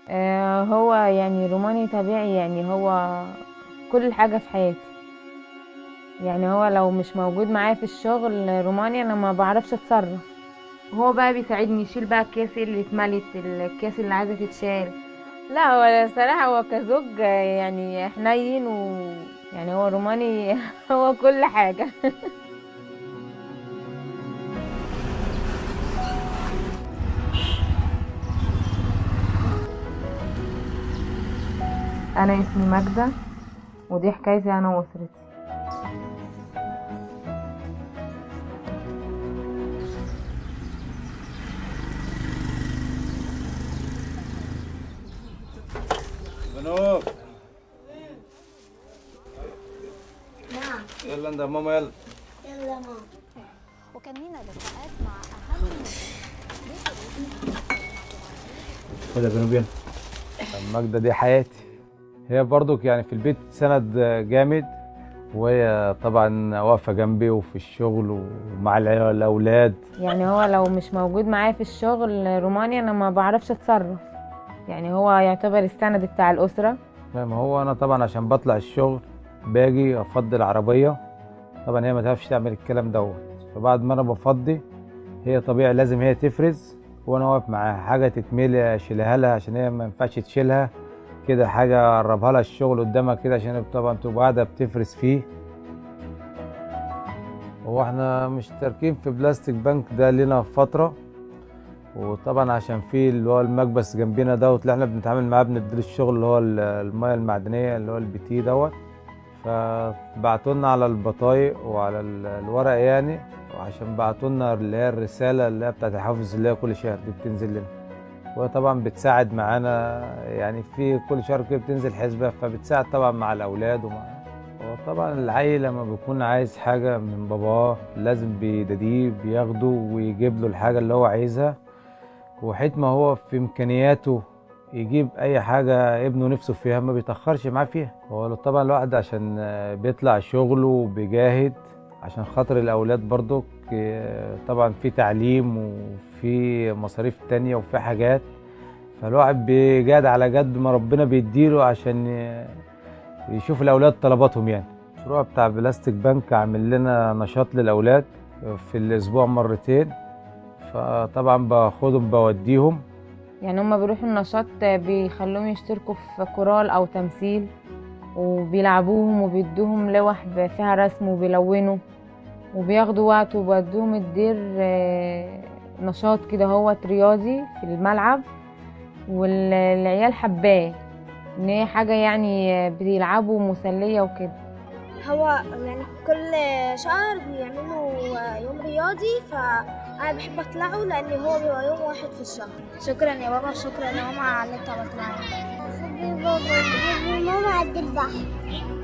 آه، هو يعني روماني طبيعي يعني هو كل حاجة في حياتي يعني هو لو مش موجود معايا في الشغل روماني انا ما بعرفش اتصرف هو بقى بيساعدني يشيل بقى الكيس اللي اتملت الكيس اللي عايزه تتشال لا هو الصراحه هو كزوج يعني حنين و يعني هو روماني هو كل حاجه انا اسمي ماجدة ودي حكايتي انا واسرتي بنوك نعم يلا انت يا ماما يلا يلا ماما وكان لينا لقاءات مع أهم خد يا بنوب يلا الماجدة دي حياتي هي برضك يعني في البيت سند جامد وهي طبعا واقفة جنبي وفي الشغل ومع العيال- الأولاد يعني هو لو مش موجود معايا في الشغل روماني انا ما بعرفش اتصرف يعني هو يعتبر السند بتاع الاسره ما هو أنا طبعا عشان بطلع الشغل باجي أفضي العربية طبعا هي ما تعرفش تعمل الكلام دوت فبعد ما أنا بفضي هي طبيعي لازم هي تفرز وأنا واقف معاها حاجة تتملي أشيلها لها عشان هي ما ينفعش تشيلها كده حاجة أقربها لها الشغل قدامها كده عشان هي طبعا تبقى قاعدة بتفرز فيه هو احنا مشتركين في بلاستيك بنك ده لنا فترة وطبعا عشان في اللي هو المكبس جنبنا دوت اللي احنا بنتعامل معاه بنديله الشغل اللي هو ال- المياه المعدنية اللي هو البي تي دوت فبعتوا لنا على البطايق وعلى ال- الورق يعني وعشان بعتوا لنا اللي هي الرسالة اللي هي بتاعت الحافظ اللي هي كل شهر دي بتنزل لنا وهي طبعا بتساعد معانا يعني في كل شهر كده بتنزل حسبة فبتساعد طبعا مع الأولاد ومع هو طبعا العيل لما بيكون عايز حاجة من باباه لازم بيداديه بياخده ويجيب له الحاجة اللي هو عايزها وحيت ما هو في إمكانياته يجيب أي حاجة ابنه نفسه فيها ما بيتأخرش معاه فيها هو طبعا الواحد عشان آه، بيطلع شغله وبيجاهد عشان خاطر الأولاد برضك آه، طبعا في تعليم وفي مصاريف تانية وفي حاجات فالواحد بيجاد على قد ما ربنا بيديله عشان ي- يشوف الأولاد طلباتهم يعني المشروع بتاع بلاستيك بنك عامل لنا نشاط للأولاد في الأسبوع مرتين فطبعا باخدهم بوديهم يعني هما بيروحوا النشاط بيخلوهم يشتركوا في كورال او تمثيل وبيلعبوهم وبيدوهم لوح ب- فيها رسم وبيلونوا وبياخدوا وقت وبيودوهم الدير آه، نشاط كده هو رياضي في الملعب والعيال حباه ان هي حاجة يعني آه، بيلعبوا مسلية وكده هو يعني كل شهر بيعملوا يوم رياضي فأنا بحب أطلعه لأن هو بيبقى يوم واحد في الشهر شكرا يا بابا شكرا يا ماما على اللي انت عملت معايا بابا ماما قد البحر